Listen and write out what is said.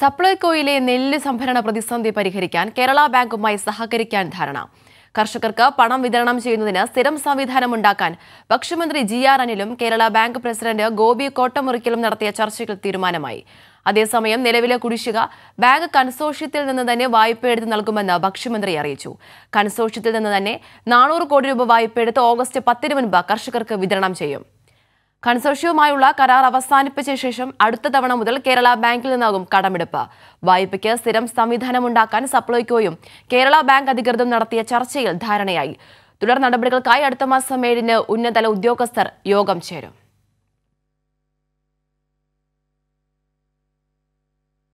സപ്ലൈകോയിലെ നെല്ല് സംഭരണ പ്രതിസന്ധി പരിഹരിക്കാൻ കേരള ബാങ്കുമായി സഹകരിക്കാൻ ധാരണ കർഷകർക്ക് പണം വിതരണം ചെയ്യുന്നതിന് സ്ഥിരം സംവിധാനമുണ്ടാക്കാൻ ഭക്ഷ്യമന്ത്രി ജി ആർ അനിലും കേരള ബാങ്ക് പ്രസിഡന്റ് ഗോപി കോട്ടമുറിക്കലും നടത്തിയ ചർച്ചയിൽ തീരുമാനമായി അതേസമയം നിലവിലെ കുടിശ്ശിക ബാങ്ക് കൺസോഷ്യത്തിൽ നിന്ന് തന്നെ വായ്പ എടുത്ത് നൽകുമെന്ന് ഭക്ഷ്യമന്ത്രി അറിയിച്ചു കൺസോഷ്യത്തിൽ നിന്ന് തന്നെ നാനൂറ് കോടി രൂപ വായ്പ എടുത്ത് ഓഗസ്റ്റ് പത്തിന് മുൻപ് കർഷകർക്ക് വിതരണം ചെയ്യും കൺസോഷ്യവുമായുള്ള കരാർ അവസാനിപ്പിച്ച ശേഷം അടുത്ത തവണ മുതൽ കേരള ബാങ്കിൽ നിന്നാകും കടമെടുപ്പ് വായ്പയ്ക്ക് സ്ഥിരം സംവിധാനമുണ്ടാക്കാൻ സപ്ലൈകോയും കേരള ബാങ്ക് അധികൃതരും നടത്തിയ ചർച്ചയിൽ ധാരണയായി തുടർ നടപടികൾക്കായി അടുത്ത മാസം ഏഴിന് ഉന്നതതല ഉദ്യോഗസ്ഥർ യോഗം ചേരും